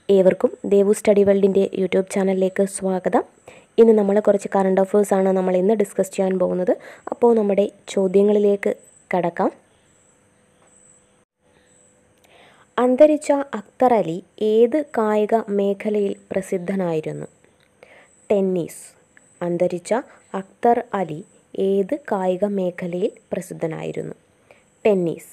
ഏവർക്കും Devu study വേൾഡിൻ്റെ YouTube ചാനലിലേക്ക് സ്വാഗതം ഇന്ന് നമ്മൾ കുറച്ച് കറണ്ട് അഫേഴ്സാണ് നമ്മൾ ഇന്ന് ഡിസ്കസ് ചെയ്യാൻ പോകുന്നത് അപ്പോൾ നമ്മുടെ ചോദ്യങ്ങളിലേക്ക് കടക്കാം അന്തരിച്ച അക്തർ അലി ഏത് കായിക മേഖലയിൽ പ്രസിദ്ധനായിരുന്നു ടെന്നീസ് അന്തരിച്ച അക്തർ അലി ഏത് കായിക മേഖലയിൽ പ്രസിദ്ധനായിരുന്നു ടെന്നീസ്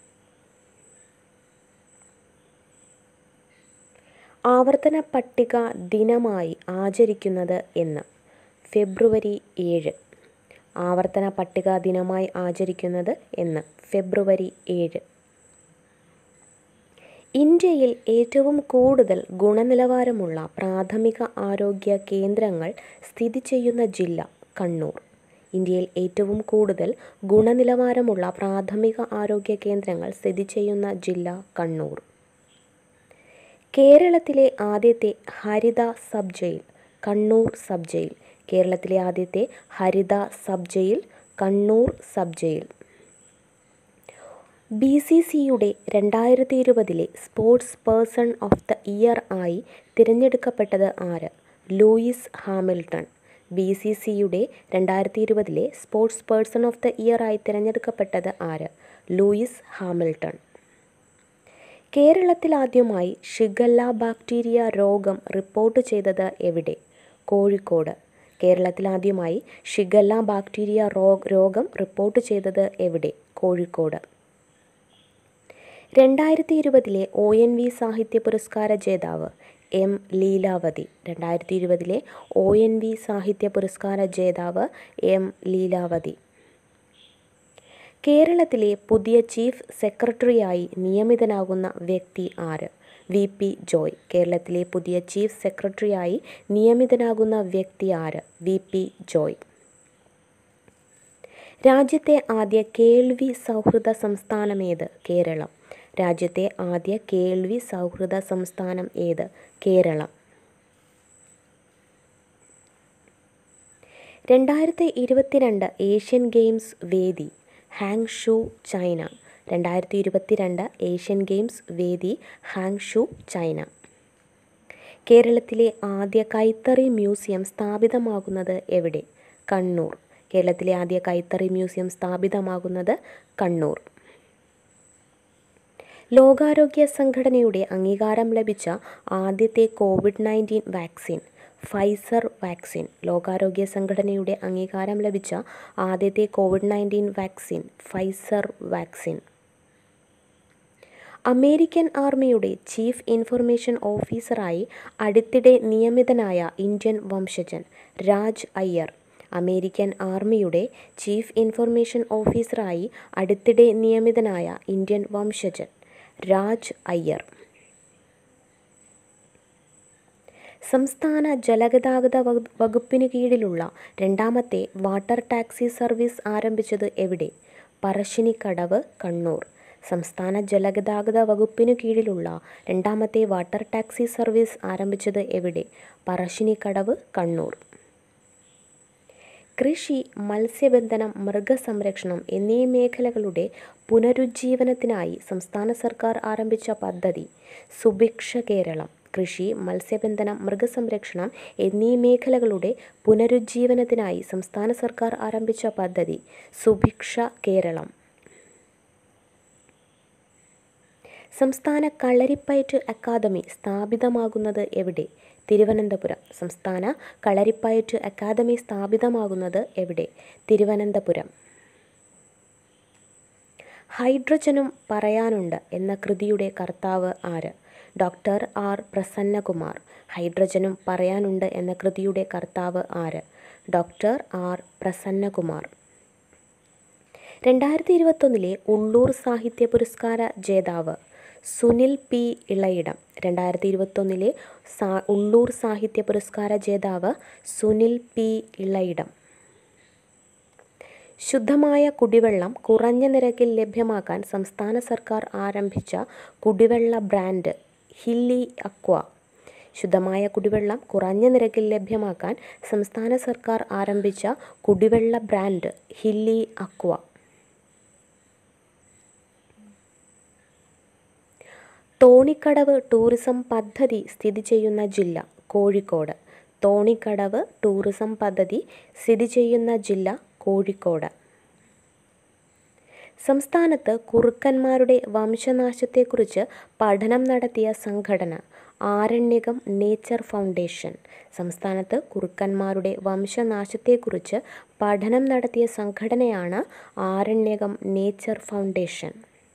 ആവർത്തന പട്ടിക ദിനമായി ആചരിക്കുന്നത് എന്ന് ഫെബ്രുവരി ഏഴ് ആവർത്തന പട്ടിക ദിനമായി ആചരിക്കുന്നത് എന്ന് ഫെബ്രുവരി ഏഴ് ഇന്ത്യയിൽ ഏറ്റവും കൂടുതൽ ഗുണനിലവാരമുള്ള പ്രാഥമിക ആരോഗ്യ കേന്ദ്രങ്ങൾ സ്ഥിതി ചെയ്യുന്ന ജില്ല കണ്ണൂർ ഇന്ത്യയിൽ ഏറ്റവും കൂടുതൽ ഗുണനിലവാരമുള്ള പ്രാഥമിക ആരോഗ്യ കേന്ദ്രങ്ങൾ സ്ഥിതി ചെയ്യുന്ന ജില്ല കണ്ണൂർ കേരളത്തിലെ ആദ്യത്തെ ഹരിത sub jail Kannur sub jail കേരളത്തിലെ ആദ്യത്തെ ഹരിത sub jail Kannur sub jail B C സിയുടെ രണ്ടായിരത്തി ഇരുപതിലെ sports person of the year ആയി തിരഞ്ഞെടുക്കപ്പെട്ടത് ആര് ലൂയിസ് ഹാമിൽട്ടൺ ബി സി സിയുടെ രണ്ടായിരത്തി ഇരുപതിലെ sports person of the year ആയി തിരഞ്ഞെടുക്കപ്പെട്ടത് ആര് ലൂയിസ് ഹാമിൽട്ടൺ കേരളത്തിൽ ആദ്യമായി ഷിഗല്ല ബാക്ടീരിയ രോഗം റിപ്പോർട്ട് ചെയ്തത് എവിടെ കോഴിക്കോട് കേരളത്തിൽ ആദ്യമായി ഷിഗല്ല ബാക്ടീരിയ രോഗം റിപ്പോർട്ട് ചെയ്തത് എവിടെ കോഴിക്കോട് രണ്ടായിരത്തി ഇരുപതിലെ ഒ എൻ വി സാഹിത്യ പുരസ്കാര ജേതാവ് എം ലീലാവതി രണ്ടായിരത്തി ഇരുപതിലെ ഒ എൻ വി സാഹിത്യ പുരസ്കാര ജേതാവ് എം ലീലാവതി കേരളത്തിലെ പുതിയ ചീഫ് സെക്രട്ടറിയായി നിയമിതനാകുന്ന വ്യക്തി ആര് വി പി ജോയ് കേരളത്തിലെ പുതിയ ചീഫ് സെക്രട്ടറിയായി നിയമിതനാകുന്ന വ്യക്തി ആര് വി പി ജോയ് രാജ്യത്തെ ആദ്യ കേൾവി സൗഹൃദ സംസ്ഥാനം ഏത് കേരളം രാജ്യത്തെ ആദ്യ കേൾവി സൗഹൃദ സംസ്ഥാനം ഏത് കേരളം രണ്ടായിരത്തി ഇരുപത്തിരണ്ട് ഏഷ്യൻ ഗെയിംസ് വേദി ഹാങ്ഷു ചൈന രണ്ടായിരത്തി ഇരുപത്തിരണ്ട് ഏഷ്യൻ ഗെയിംസ് വേദി ഹാങ്ഷു ചൈന കേരളത്തിലെ ആദ്യ കൈത്തറി മ്യൂസിയം സ്ഥാപിതമാകുന്നത് എവിടെ കണ്ണൂർ കേരളത്തിലെ ആദ്യ കൈത്തറി മ്യൂസിയം സ്ഥാപിതമാകുന്നത് കണ്ണൂർ ലോകാരോഗ്യ സംഘടനയുടെ അംഗീകാരം ലഭിച്ച ആദ്യത്തെ COVID nineteen vaccine Pfizer vaccine ലോകാരോഗ്യ സംഘടനയുടെ അംഗീകാരം ലഭിച്ച ആദ്യത്തെ COVID nineteen vaccine Pfizer vaccine American ആർമിയുടെ ചീഫ് ഇൻഫർമേഷൻ ഓഫീസറായി അടുത്തിടെ നിയമിതനായ ഇന്ത്യൻ വംശജൻ രാജ് അയ്യർ അമേരിക്കൻ ആർമിയുടെ ചീഫ് ഇൻഫർമേഷൻ ഓഫീസറായി അടുത്തിടെ നിയമിതനായ ഇന്ത്യൻ വംശജൻ രാജ് അയ്യർ സംസ്ഥാന ജലഗതാഗത വകുപ്പിന് കീഴിലുള്ള രണ്ടാമത്തെ വാട്ടർ ടാക്സി സർവീസ് ആരംഭിച്ചത് എവിടെ പറശ്ശിനിക്കടവ് കണ്ണൂർ സംസ്ഥാന ജലഗതാഗത വകുപ്പിനു കീഴിലുള്ള രണ്ടാമത്തെ വാട്ടർ ടാക്സി സർവീസ് ആരംഭിച്ചത് എവിടെ പറശ്ശിനിക്കടവ് കണ്ണൂർ കൃഷി മത്സ്യബന്ധനം മൃഗസംരക്ഷണം എന്നീ മേഖലകളുടെ പുനരുജ്ജീവനത്തിനായി സംസ്ഥാന സർക്കാർ ആരംഭിച്ച പദ്ധതി സുഭിക്ഷ കേരളം കൃഷി മത്സ്യബന്ധനം മൃഗസംരക്ഷണം എന്നീ മേഖലകളുടെ പുനരുജ്ജീവനത്തിനായി സംസ്ഥാന സർക്കാർ ആരംഭിച്ച പദ്ധതി സുഭിക്ഷ കേരളം സംസ്ഥാന കളരിപ്പയറ്റ് അക്കാദമി സ്ഥാപിതമാകുന്നത് എവിടെ തിരുവനന്തപുരം സംസ്ഥാന കളരിപ്പയറ്റ് അക്കാദമി സ്ഥാപിതമാകുന്നത് എവിടെ തിരുവനന്തപുരം ഹൈഡ്രജനും പറയാനുണ്ട് എന്ന കൃതിയുടെ കർത്താവ് ആര് ഡോക്ടർ ആർ പ്രസന്നകുമാർ ഹൈഡ്രജനും പറയാനുണ്ട് എന്ന കൃതിയുടെ കർത്താവ് ആര് ഡോക്ടർ ആർ പ്രസന്നകുമാർ രണ്ടായിരത്തി ഇരുപത്തൊന്നിലെ ഉള്ളൂർ സാഹിത്യ പുരസ്കാര ജേതാവ് സുനിൽ പി ഇളയിടം രണ്ടായിരത്തി ഇരുപത്തൊന്നിലെ സാ ഉള്ളൂർ സാഹിത്യ പുരസ്കാര ജേതാവ് സുനിൽ പി ഇളയിടം ശുദ്ധമായ കുടിവെള്ളം കുറഞ്ഞ നിരക്കിൽ ലഭ്യമാക്കാൻ സംസ്ഥാന സർക്കാർ ആരംഭിച്ച കുടിവെള്ള ബ്രാൻഡ് ഹില്ലി അക്വ ശുദ്ധമായ കുടിവെള്ളം കുറഞ്ഞ നിരക്കിൽ ലഭ്യമാക്കാൻ സംസ്ഥാന സർക്കാർ ആരംഭിച്ച കുടിവെള്ള brand Hilly Aqua Thonikkadavu tourism പദ്ധതി സ്ഥിതി ചെയ്യുന്ന ജില്ല കോഴിക്കോട് തോണിക്കടവ് ടൂറിസം പദ്ധതി സ്ഥിതി ചെയ്യുന്ന ജില്ല കോഴിക്കോട് സംസ്ഥാനത്ത് കുറുക്കന്മാരുടെ വംശനാശത്തെക്കുറിച്ച് പഠനം നടത്തിയ സംഘടന ആരണ്യകം നേച്ചർ ഫൗണ്ടേഷൻ സംസ്ഥാനത്ത് കുറുക്കന്മാരുടെ വംശനാശത്തെക്കുറിച്ച് പഠനം നടത്തിയ സംഘടനയാണ് ആരണ്യകം നേച്ചർ ഫൗണ്ടേഷൻ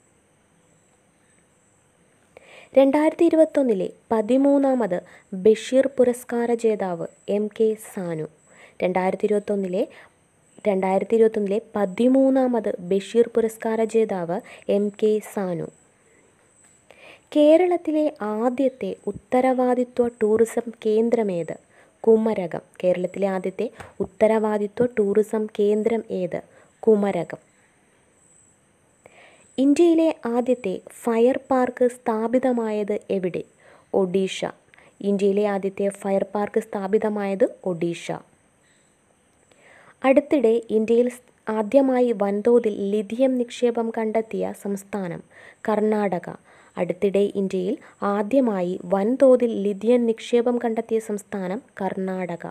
രണ്ടായിരത്തി ഇരുപത്തൊന്നിലെ പതിമൂന്നാമത് ബഷീർ പുരസ്കാര ജേതാവ് എം കെ സാനു രണ്ടായിരത്തി ഇരുപത്തൊന്നിലെ രണ്ടായിരത്തി ഇരുപത്തൊന്നിലെ പതിമൂന്നാമത് ബഷീർ പുരസ്കാര ജേതാവ് എം കെ സാനു കേരളത്തിലെ ആദ്യത്തെ ഉത്തരവാദിത്വ ടൂറിസം കേന്ദ്രമേത് കുമരകം കേരളത്തിലെ ആദ്യത്തെ ഉത്തരവാദിത്വ ടൂറിസം കേന്ദ്രം ഏത് കുമരകം ഇന്ത്യയിലെ ആദ്യത്തെ ഫയർ പാർക്ക് സ്ഥാപിതമായത് എവിടെ ഒഡീഷ ഇന്ത്യയിലെ ആദ്യത്തെ ഫയർ പാർക്ക് സ്ഥാപിതമായത് ഒഡീഷ അടുത്തിടെ ഇന്ത്യയിൽ ആദ്യമായി വൻതോതിൽ ലിഥിയം നിക്ഷേപം കണ്ടെത്തിയ സംസ്ഥാനം കർണാടക അടുത്തിടെ ഇന്ത്യയിൽ ആദ്യമായി വൻതോതിൽ ലിഥിയം നിക്ഷേപം കണ്ടെത്തിയ സംസ്ഥാനം കർണാടക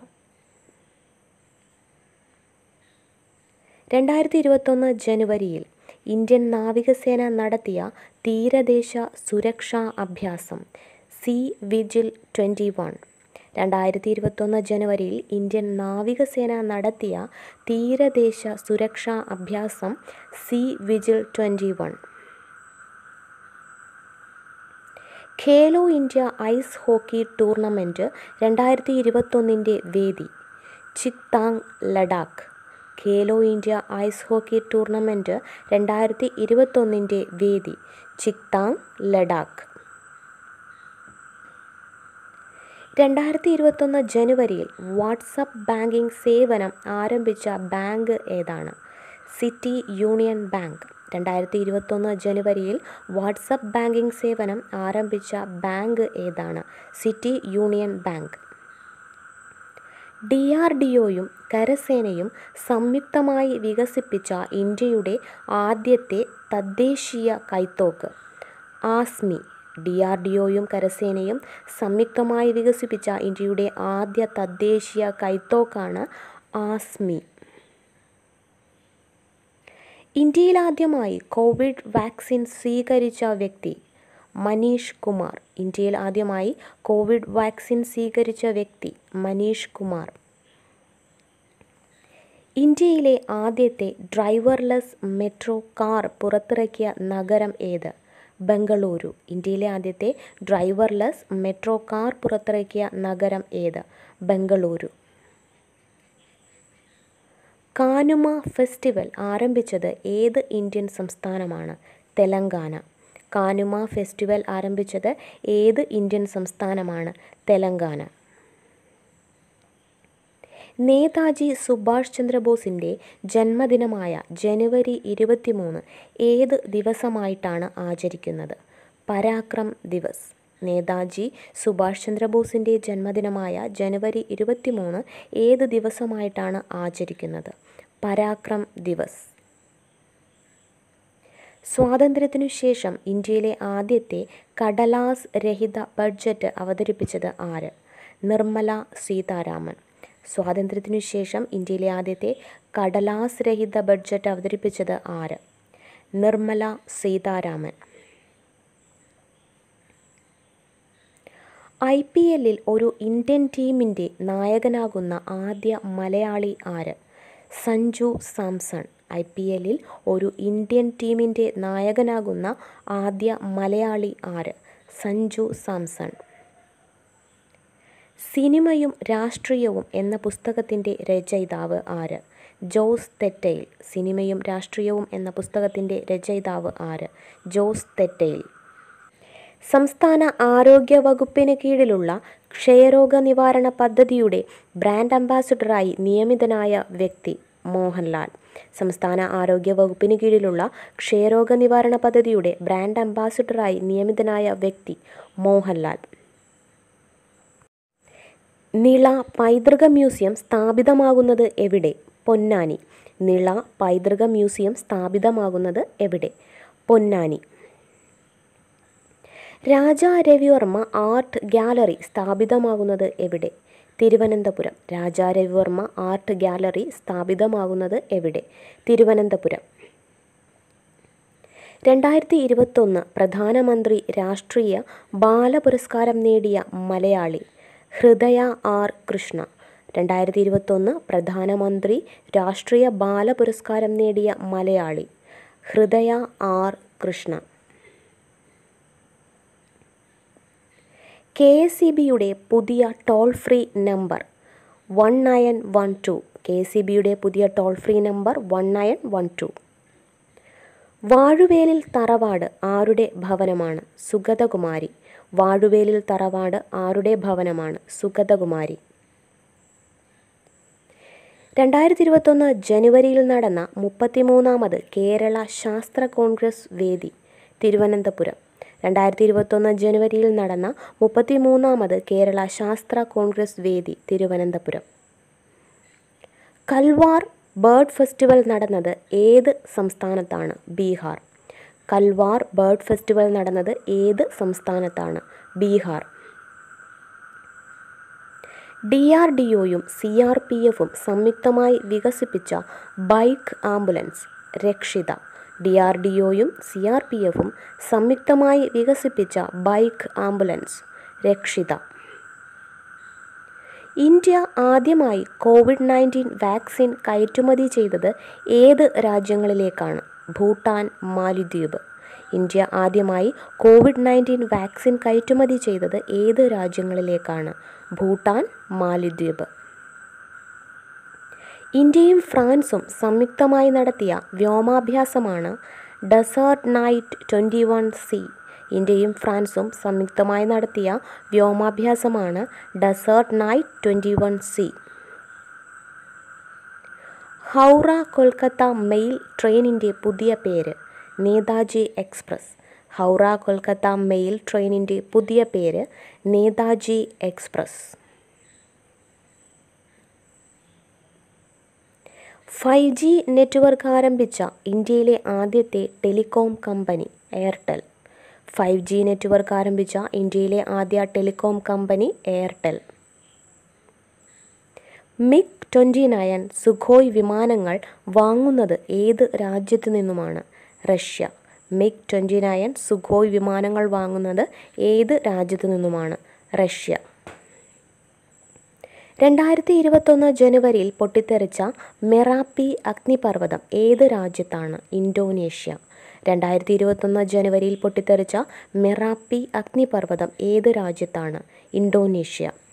രണ്ടായിരത്തി ഇരുപത്തൊന്ന് ജനുവരിയിൽ ഇന്ത്യൻ നാവികസേന നടത്തിയ തീരദേശ സുരക്ഷാ അഭ്യാസം സി വിജിൽ ട്വൻ്റി വൺ രണ്ടായിരത്തി ഇരുപത്തൊന്ന് ജനുവരിയിൽ ഇന്ത്യൻ നാവികസേന നടത്തിയ തീരദേശ സുരക്ഷാ അഭ്യാസം Sea Vigil twenty one Khelo India ice hockey tournament രണ്ടായിരത്തി ഇരുപത്തൊന്നിൻ്റെ വേദി Chiktan Ladakh Khelo India ice hockey tournament രണ്ടായിരത്തി ഇരുപത്തൊന്നിൻ്റെ വേദി ചിക്താങ് ലഡാക്ക് രണ്ടായിരത്തി ഇരുപത്തൊന്ന് ജനുവരിയിൽ വാട്സപ്പ് ബാങ്കിംഗ് സേവനം ആരംഭിച്ച ബാങ്ക് ഏതാണ് സിറ്റി യൂണിയൻ ബാങ്ക് രണ്ടായിരത്തി ഇരുപത്തൊന്ന് ജനുവരിയിൽ വാട്സപ്പ് ബാങ്കിംഗ് സേവനം ആരംഭിച്ച ബാങ്ക് ഏതാണ് City Union Bank D R D ഒയും കരസേനയും സംയുക്തമായി വികസിപ്പിച്ച ഇന്ത്യയുടെ ആദ്യത്തെ തദ്ദേശീയ കൈത്തോക്ക് ആസ്മി ഡി ആർ ഡി ഒയും കരസേനയും സംയുക്തമായി വികസിപ്പിച്ച ഇന്ത്യയുടെ ആദ്യ തദ്ദേശീയ കൈത്തോക്കാണ് ആസ്മി ഇന്ത്യയിൽ ആദ്യമായി കോവിഡ് വാക്സിൻ സ്വീകരിച്ച വ്യക്തി മനീഷ് കുമാർ ഇന്ത്യയിൽ ആദ്യമായി കോവിഡ് വാക്സിൻ സ്വീകരിച്ച വ്യക്തി മനീഷ് കുമാർ ഇന്ത്യയിലെ ആദ്യത്തെ ഡ്രൈവർലെസ് മെട്രോ കാർ പുറത്തിറക്കിയ നഗരം ഏത് ബംഗളൂരു ഇന്ത്യയിലെ ആദ്യത്തെ ഡ്രൈവർലെസ് മെട്രോ കാർ പുറത്തിറക്കിയ നഗരം ഏത് ബംഗളൂരു കാനുമ ഫെസ്റ്റിവൽ ആരംഭിച്ചത് ഏത് ഇന്ത്യൻ സംസ്ഥാനമാണ് തെലങ്കാന കാനുമ ഫെസ്റ്റിവൽ ആരംഭിച്ചത് ഏത് ഇന്ത്യൻ സംസ്ഥാനമാണ് തെലങ്കാന നേതാജി സുഭാഷ് ചന്ദ്രബോസിൻ്റെ ജന്മദിനമായ ജനുവരി ഇരുപത്തിമൂന്ന് ഏത് ദിവസമായിട്ടാണ് ആചരിക്കുന്നത് പരാക്രം ദിവസ് നേതാജി സുഭാഷ് ചന്ദ്രബോസിൻ്റെ ജന്മദിനമായ ജനുവരി ഇരുപത്തിമൂന്ന് ഏത് ദിവസമായിട്ടാണ് ആചരിക്കുന്നത് പരാക്രം ദിവസ് സ്വാതന്ത്ര്യത്തിനു ശേഷം ഇന്ത്യയിലെ ആദ്യത്തെ കടലാസ് രഹിത ബഡ്ജറ്റ് അവതരിപ്പിച്ചത് ആര് നിർമ്മല സീതാരാമൻ സ്വാതന്ത്ര്യത്തിനു ശേഷം ഇന്ത്യയിലെ ആദ്യത്തെ കടലാസ് രഹിത ബഡ്ജറ്റ് അവതരിപ്പിച്ചത് ആര് നിർമ്മല സീതാരാമൻ ഐ പി എല്ലിൽ ഒരു ഇന്ത്യൻ ടീമിൻ്റെ നായകനാകുന്ന ആദ്യ മലയാളി ആര് സഞ്ജു സാംസൺ ഐ പി എല്ലിൽ ഒരു ഇന്ത്യൻ ടീമിൻ്റെ നായകനാകുന്ന ആദ്യ മലയാളി ആര് സഞ്ജു സാംസൺ സിനിമയും രാഷ്ട്രീയവും എന്ന പുസ്തകത്തിൻ്റെ രചയിതാവ് ആര് ജോസ് തെറ്റയിൽ സിനിമയും രാഷ്ട്രീയവും എന്ന പുസ്തകത്തിൻ്റെ രചയിതാവ് ആര് ജോസ് തെറ്റയിൽ സംസ്ഥാന ആരോഗ്യ വകുപ്പിന് കീഴിലുള്ള ക്ഷയരോഗ നിവാരണ പദ്ധതിയുടെ ബ്രാൻഡ് അംബാസിഡറായി നിയമിതനായ വ്യക്തി മോഹൻലാൽ സംസ്ഥാന ആരോഗ്യ വകുപ്പിന് കീഴിലുള്ള ക്ഷയരോഗ നിവാരണ പദ്ധതിയുടെ ബ്രാൻഡ് അംബാസിഡറായി നിയമിതനായ വ്യക്തി മോഹൻലാൽ നിള പൈതൃക മ്യൂസിയം സ്ഥാപിതമാകുന്നത് എവിടെ പൊന്നാനി നിള പൈതൃക മ്യൂസിയം സ്ഥാപിതമാകുന്നത് എവിടെ പൊന്നാനി രാജാ രവിവർമ്മ ആർട്ട് ഗ്യാലറി സ്ഥാപിതമാകുന്നത് എവിടെ തിരുവനന്തപുരം രാജാ രവിവർമ്മ ആർട്ട് ഗ്യാലറി സ്ഥാപിതമാകുന്നത് എവിടെ തിരുവനന്തപുരം രണ്ടായിരത്തി ഇരുപത്തൊന്ന് പ്രധാനമന്ത്രി രാഷ്ട്രീയ ബാലപുരസ്കാരം നേടിയ മലയാളി ഹൃദയ ആർ കൃഷ്ണ രണ്ടായിരത്തി ഇരുപത്തൊന്ന് പ്രധാനമന്ത്രി രാഷ്ട്രീയ ബാലപുരസ്കാരം നേടിയ Malayali Hridaya R Krishna K S E ബിയുടെ പുതിയ toll free number one nine one two K S E ബിയുടെ പുതിയ toll free number one nine one two വാഴുവേലിൽ തറവാട് ആരുടെ ഭവനമാണ് സുഗതകുമാരി വാഴുവേലിൽ തറവാട് ആരുടെ ഭവനമാണ് സുഗതകുമാരി രണ്ടായിരത്തി ഇരുപത്തൊന്ന് ജനുവരിയിൽ നടന്ന മുപ്പത്തിമൂന്നാമത് കേരള ശാസ്ത്ര കോൺഗ്രസ് വേദി തിരുവനന്തപുരം രണ്ടായിരത്തി ഇരുപത്തൊന്ന് ജനുവരിയിൽ നടന്ന മുപ്പത്തിമൂന്നാമത് കേരള ശാസ്ത്ര കോൺഗ്രസ് വേദി തിരുവനന്തപുരം കൽവാർ ബേർഡ് ഫെസ്റ്റിവൽ നടന്നത് ഏത് സംസ്ഥാനത്താണ് ബീഹാർ കൽവാർ ബേർഡ് ഫെസ്റ്റിവൽ നടന്നത് ഏത് സംസ്ഥാനത്താണ് ബീഹാർ ഡി ആർ ഡി ഒയും സി ആർ പി എഫും സംയുക്തമായി വികസിപ്പിച്ച bike ambulance Rakshita D R D ഒയും സി ആർ പി എഫും സംയുക്തമായി വികസിപ്പിച്ച ബൈക്ക് ആംബുലൻസ് രക്ഷിത ഇന്ത്യ ആദ്യമായി കോവിഡ് നയൻറ്റീൻ വാക്സിൻ കയറ്റുമതി ചെയ്തത് ഏത് രാജ്യങ്ങളിലേക്കാണ് ഭൂട്ടാൻ മാലിദ്വീപ് ഇന്ത്യ ആദ്യമായി കോവിഡ് നയൻറ്റീൻ വാക്സിൻ കയറ്റുമതി ചെയ്തത് ഏത് രാജ്യങ്ങളിലേക്കാണ് ഭൂട്ടാൻ മാലിദ്വീപ് ഇന്ത്യയും ഫ്രാൻസും സംയുക്തമായി നടത്തിയ വ്യോമാഭ്യാസമാണ് desert knight twenty one C ഇന്ത്യയും ഫ്രാൻസും സംയുക്തമായി നടത്തിയ വ്യോമാഭ്യാസമാണ് desert knight twenty one C Howrah Kolkata mail ട്രെയിനിൻ്റെ പുതിയ പേര് നേതാജി എക്സ്പ്രസ് ഹൗറ കൊൽക്കത്ത മെയിൽ ട്രെയിനിൻ്റെ പുതിയ പേര് Netaji express five G network ആരംഭിച്ച ഇന്ത്യയിലെ ആദ്യത്തെ telecom company Airtel five G network ആരംഭിച്ച ഇന്ത്യയിലെ ആദ്യ telecom company Airtel MiG twenty nine Sukhoi വിമാനങ്ങൾ വാങ്ങുന്നത് ഏത് രാജ്യത്തു നിന്നുമാണ് Russia MiG twenty nine Sukhoi വിമാനങ്ങൾ വാങ്ങുന്നത് ഏത് രാജ്യത്തു നിന്നുമാണ് റഷ്യ രണ്ടായിരത്തി ഇരുപത്തൊന്ന് ജനുവരിയിൽ പൊട്ടിത്തെറിച്ച മെറാപ്പി അഗ്നിപർവ്വതം ഏത് രാജ്യത്താണ് ഇന്തോനേഷ്യ രണ്ടായിരത്തി ഇരുപത്തൊന്ന് ജനുവരിയിൽ പൊട്ടിത്തെറിച്ച മെറാപ്പി അഗ്നിപർവ്വതം ഏത് രാജ്യത്താണ് ഇന്തോനേഷ്യ